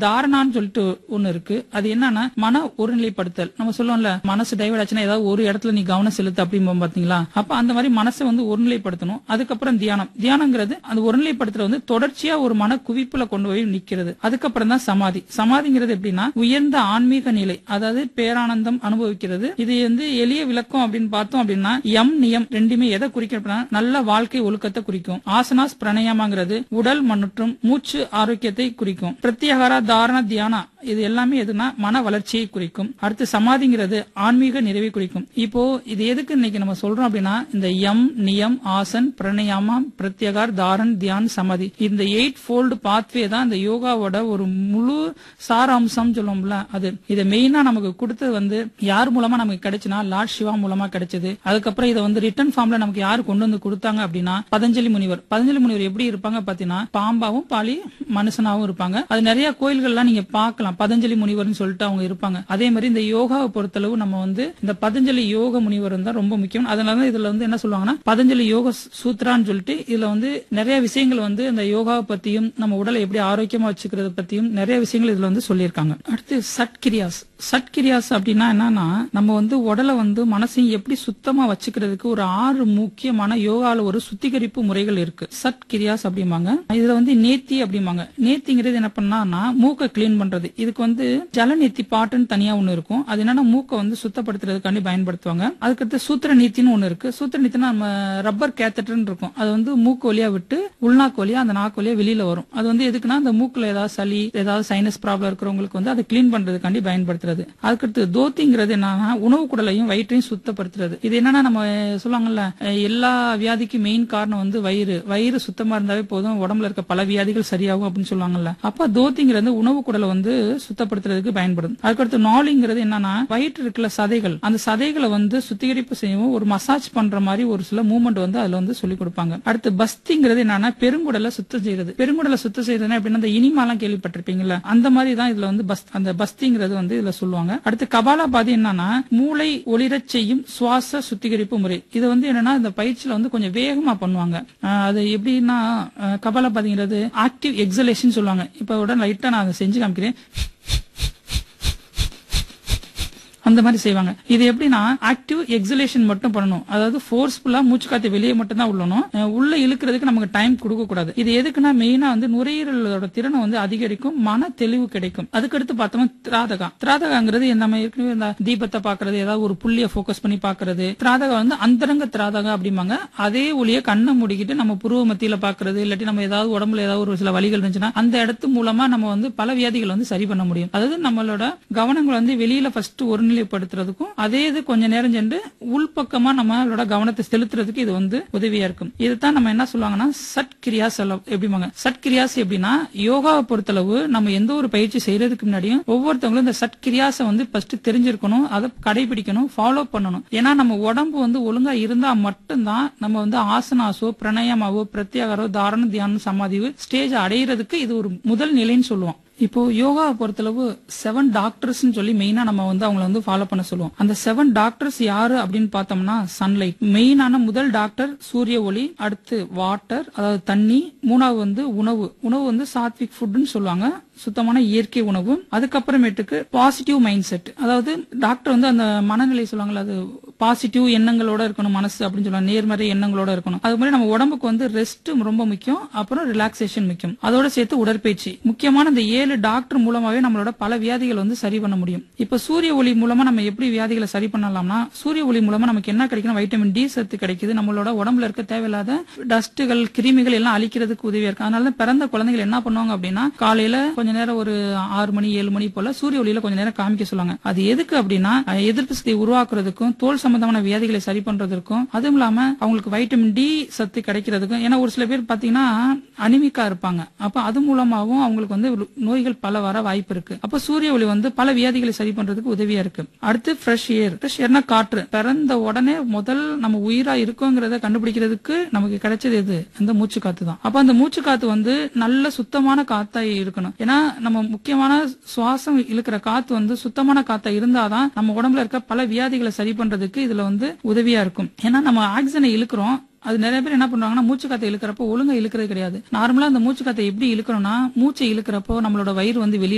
தாரணான்னு சொல்லிட்டு ஒண்ணு இருக்கு அது என்னன்னா மன ஒருநிலைப்படுத்தல் நம்ம சொல்லுவோம்ல மனசு டைவர்ட் ஆச்சுன்னா ஏதாவது ஒரு இடத்துல நீ கவனம் செலுத்து அப்படிம்போம் பாத்தீங்களா அப்ப அந்த மாதிரி மனசை வந்து ஒருநிலைப்படுத்தணும் அதுக்கப்புறம் தியானம் தியானங்கிறது அந்த ஒருநிலைப்படுத்துறது வந்து தொடர்ச்சியா ஒரு மன குவிப்புல கொண்டு போய் நிக்கிறது அதுக்கப்புறம் தான் சமாதி சமாதிங்கிறது எப்படின்னா உயர்ந்த ஆன்மீக நிலை அதாவது பேரானந்தம் அனுபவிக்கிறது இது வந்து எளிய விளக்கம் அப்படின்னு பார்த்தோம் அப்படின்னா எம் நியம் ரெண்டுமே எதை குறிக்கும் அப்படின்னா நல்ல வாழ்க்கை ஒழுக்கத்தை குறிக்கும் ஆசனாஸ் பிரணயமாங்கிறது உடல் மற்றும் மூச்சு ஆரோக்கியத்தை குறிக்கும் பிரத்யகாரா தாரண தியானா இது எல்லாமே எதுனா மன வளர்ச்சியை குறிக்கும் அடுத்து சமாதிங்கிறது ஆன்மீக நிறைவை குறிக்கும் இப்போ இது எதுக்கு இன்னைக்கு நம்ம சொல்றோம் அப்படின்னா இந்த எம் நியம் ஆசன் பிரணயாமா பிரத்யகார் தாரன் தியான் சமாதி இந்த எயிட் ஃபோல்டு பாத்வே தான் இந்த யோகாவோட ஒரு முழு சாராம்சம் சொல்லுவோம்ல அது இதை மெயினா நமக்கு கொடுத்தது வந்து யார் மூலமா நமக்கு கிடைச்சுன்னா லார்ட் சிவா மூலமா கிடைச்சது அதுக்கப்புறம் இதை வந்து ரிட்டர்ன் ஃபார்ம்ல நமக்கு யாரு கொண்டு வந்து கொடுத்தாங்க அப்படின்னா பதஞ்சலி முனிவர் பதஞ்சலி முனிவர் எப்படி இருப்பாங்க பாத்தீங்கன்னா பாம்பாவும் பாலி மனுஷனாவும் இருப்பாங்க அது நிறைய கோயில்கள்லாம் நீங்க பார்க்கலாம் பதஞ்சலி முனிவர்னு சொல்லிட்டு அவங்க இருப்பாங்க அதே மாதிரி இந்த யோகாவை பொறுத்தளவு நம்ம வந்து இந்த பதஞ்சலி யோக முனிவர் தான் ரொம்ப முக்கியம் அதனால இதுல வந்து என்ன சொல்லுவாங்கன்னா பதஞ்சலி யோக சூத்ரான்னு சொல்லிட்டு இதுல வந்து நிறைய விஷயங்கள் வந்து இந்த யோகாவை பத்தியும் நம்ம உடலை எப்படி ஆரோக்கியமா வச்சுக்கிறது பத்தியும் நிறைய விஷயங்கள் இதுல வந்து சொல்லியிருக்காங்க அடுத்து சட்கிரியாஸ் சட்கிரியாஸ் அப்படின்னா என்னன்னா நம்ம வந்து உடலை வந்து மனசையும் எப்படி சுத்தமா வச்சுக்கிறதுக்கு ஒரு ஆறு முக்கியமான யோகால ஒரு சுத்திகரிப்பு முறைகள் இருக்கு சட் கிரியாஸ் அப்படிம்பாங்க இதுல வந்து நேத்தி அப்படிம்பாங்க நேத்திங்கிறது என்ன பண்ணான்னா மூக்கை கிளீன் பண்றது இதுக்கு வந்து ஜல நேத்தி பாட்டுன்னு தனியா ஒண்ணு இருக்கும் அது என்னன்னா மூக்கை வந்து சுத்தப்படுத்துறதுக்காண்டி பயன்படுத்துவாங்க அதுக்கடுத்து சூத்திர நீத்தின்னு ஒண்ணு இருக்கு சூத்திர நீத்தினா நம்ம ரப்பர் கேத்தட்டர்னு இருக்கும் அது வந்து மூக்கு வழியா விட்டு உள்நாக்கு வழியா அந்த நாக்கு வழியா வெளியில வரும் அது வந்து எதுக்குன்னா அந்த மூக்குல ஏதாவது சளி ஏதாவது சைனஸ் ப்ராப்ளம் இருக்கிறவங்களுக்கு வந்து அதை கிளீன் பண்றதுக்காண்டி பயன்படுத்துறது அதுக்கடுத்து தோத்திங்கிறது என்னன்னா உணவு குடலையும் வயிற்றையும் சுத்தப்படுத்துறது இது என்னன்னா நம்ம சொல்லுவாங்கல்ல அஹ் எல்லா வியாதிக்கும் மெயின் காரணம் வந்து வயிறு வயிறு சுத்தமா இருந்தாவே போதும் உடம்புல இருக்க பல வியாதிகள் சரியாகும் அப்படின்னு சொல்லுவாங்கல்ல அப்ப தோத்திங்கிறது உணவு குடலை வந்து சுத்தப்படுத்துறதுக்கு பயன்படும் அதுக்கடுத்து நாளிங்கிறது என்னன்னா வயிற்று இருக்கிற சதைகள் அந்த சதைகளை வந்து சுத்திகரிப்பு செய்யவும் ஒரு மசாஜ் பண்ற மாதிரி ஒரு சில மூவ்மெண்ட் வந்து அதுல வந்து சொல்லி கொடுப்பாங்க அடுத்து பஸ்திங்கிறது என்னன்னா பெருங்குடலை சுத்தம் செய்யறது பெருங்குடலை சுத்தம் செய்யறதுன்னா எப்படின்னா அந்த இனிமாலாம் கேள்விப்பட்டிருப்பீங்கல்ல அந்த மாதிரி தான் இதுல வந்து பஸ் அந்த பஸ்திங்கிறது வந்து இதுல சொல்லுவாங்க அடுத்து கபாலாபாதி என்னன்னா மூளை ஒளிரச் செய்யும் சுவாச சுத்திகரிப்பு முறை இது வந்து என்னன்னா இந்த பயிற்சியில வந்து கொஞ்சம் வேகமா பண்ணுவாங்க அஹ் அது எப்படின்னா அஹ் கபாலாபாதிங்கிறது ஆக்டிவ் எக்ஸலேஷன் சொல்லுவாங்க இப்ப உடனே லைட்டா நான் அதை செஞ்சு காமிக்கிறேன் அந்த மாதிரி செய்வாங்க இது எப்படின்னா ஆக்டிவ் எக்ஸலேஷன் மட்டும் பண்ணணும் அதாவது ஃபோர்ஸ்ஃபுல்லா மூச்சு காத்து வெளியே மட்டும் தான் உள்ளணும் அஹ் உள்ள இழுக்கிறதுக்கு நமக்கு டைம் கொடுக்க கூடாது இது எதுக்குன்னா மெயினா வந்து நுரையீரலோட திறனை வந்து அதிகரிக்கும் மன தெளிவு கிடைக்கும் அதுக்கடுத்து பார்த்தோம்னா திராதகா திராதகாங்கிறது நம்ம ஏற்கனவே இந்த தீபத்தை பாக்குறது ஏதாவது ஒரு புள்ளிய ஃபோக்கஸ் பண்ணி பாக்குறது திராதகா வந்து அந்தரங்க திராதகா அப்படிம்பாங்க அதே ஒளிய கண்ணை மூடிக்கிட்டு நம்ம புருவ மத்தியில பாக்குறது இல்லாட்டி நம்ம ஏதாவது உடம்புல ஏதாவது ஒரு சில வலிகள் இருந்துச்சுன்னா அந்த இடத்து மூலமா நம்ம வந்து பல வியாதிகள் வந்து சரி பண்ண முடியும் அதாவது நம்மளோட கவனங்கள் வந்து வெளியில ஃபர்ஸ்ட் ஒருநிலைப்படுத்துறதுக்கும் அதே இது கொஞ்ச நேரம் சென்று உள்பக்கமா நம்மளோட கவனத்தை செலுத்துறதுக்கு இது வந்து உதவியா இருக்கும் இதுதான் நம்ம என்ன சொல்லுவாங்கன்னா சட் கிரியாஸ் எல்லாம் எப்படிமாங்க சட் கிரியாஸ் எப்படின்னா யோகாவை பொறுத்தளவு நம்ம எந்த ஒரு பயிற்சி செய்யறதுக்கு முன்னாடியும் ஒவ்வொருத்தவங்களும் இந்த சட் கிரியாஸை வந்து ஃபர்ஸ்ட் தெரிஞ்சிருக்கணும் அதை கடைபிடிக்கணும் ஃபாலோ பண்ணணும் ஏன்னா நம்ம உடம்பு வந்து ஒழுங்கா இருந்தா மட்டும்தான் நம்ம வந்து ஆசனாசோ பிரணயமாவோ பிரத்யாகரோ தாரண தியானம் சமாதிவு ஸ்டேஜ் அடையிறதுக்கு இது ஒரு முதல் நிலைன்னு சொல்லுவோம் இப்போ யோகாவை பொறுத்தளவு செவன் டாக்டர்ஸ் சொல்லி மெயினா நம்ம வந்து அவங்கள வந்து ஃபாலோ பண்ண சொல்லுவோம் அந்த செவன் டாக்டர்ஸ் யாரு அப்படின்னு பார்த்தோம்னா சன்லைட் மெயினான முதல் டாக்டர் சூரிய ஒளி அடுத்து வாட்டர் அதாவது தண்ணி மூணாவது வந்து உணவு உணவு வந்து சாத்விக் ஃபுட்னு சொல்லுவாங்க சுத்தமான இயற்கை உணவு அதுக்கப்புறமேட்டுக்கு பாசிட்டிவ் மைண்ட் செட் அதாவது டாக்டர் வந்து அந்த மனநிலை சொல்லுவாங்கல்ல அது பாசிட்டிவ் எண்ணங்களோட இருக்கணும் மனசு அப்படின்னு சொல்லுவாங்க நேர்மறை எண்ணங்களோட இருக்கணும் அது மாதிரி நம்ம உடம்புக்கு வந்து ரெஸ்ட் ரொம்ப முக்கியம் அப்புறம் ரிலாக்ஸேஷன் முக்கியம் அதோட சேர்த்து உடற்பயிற்சி முக்கியமான இந்த ஏழு டாக்டர் மூலமாவே நம்மளோட பல வியாதிகள் வந்து சரி பண்ண முடியும் இப்ப சூரிய ஒளி மூலமா நம்ம எப்படி வியாதிகளை சரி பண்ணலாம்னா சூரிய ஒளி மூலமா நமக்கு என்ன கிடைக்கும் வைட்டமின் டி சத்து கிடைக்குது நம்மளோட உடம்புல இருக்க தேவையில்லாத டஸ்ட்டுகள் கிருமிகள் எல்லாம் அழிக்கிறதுக்கு உதவியா இருக்கு அதனால தான் பிறந்த குழந்தைகள் என்ன பண்ணுவாங்க அப்படின்னா காலையில கொஞ்ச நேரம் ஒரு ஆறு மணி ஏழு மணி போல சூரிய ஒளியில கொஞ்ச நேரம் காமிக்க சொல்லுவாங்க அது எதுக்கு அப்படின்னா அஹ், எதிர்ப்பு சக்தியை உருவாக்குறதுக்கும் தோல் சம்பந்தமான வியாதிகளை சரி பண்றதுக்கும் அதுவும் இல்லாம அவங்களுக்கு வைட்டமின் டி சத்து கிடைக்கிறதுக்கும் ஏன்னா ஒரு சில பேர் பாத்தீங்கன்னா அனிமிக்கா இருப்பாங்க அப்ப அது மூலமாவும் அவங்களுக்கு வந்து நோய்கள் பல வர வாய்ப்பு இருக்கு அப்ப சூரிய ஒளி வந்து பல வியாதிகளை சரி பண்றதுக்கு உதவியா இருக்கு அடுத்து ஃப்ரெஷ் ஏர் ஃப்ரெஷ் ஏர்னா காற்று பிறந்த உடனே முதல் நம்ம உயிரா இருக்கோங்கிறத கண்டுபிடிக்கிறதுக்கு நமக்கு கிடைச்சது எது அந்த மூச்சு காத்து தான் அப்ப அந்த மூச்சு காத்து வந்து நல்ல சுத்தமான காத்தா இருக்கணும் ஏன்னா நம்ம முக்கியமான சுவாசம் இழுக்கிற காத்து வந்து சுத்தமான காத்தா இருந்தாதான் நம்ம உடம்புல இருக்க பல வியாதிகளை சரி பண்றதுக்கு இதுல வந்து உதவியா இருக்கும் ஏன்னா நம்ம ஆக்சிஜனை இழுக்கிறோம் அது நிறைய பேர் என்ன பண்ணுவாங்கன்னா மூச்சு காத்தை இழுக்கிறப்போ ஒழுங்கா இழுக்கிறது கிடையாது நார்மலா அந்த மூச்சு காத்தை எப்படி இழுக்கணும்னா மூச்சை இழுக்கிறப்போ நம்மளோட வயிறு வந்து வெளியில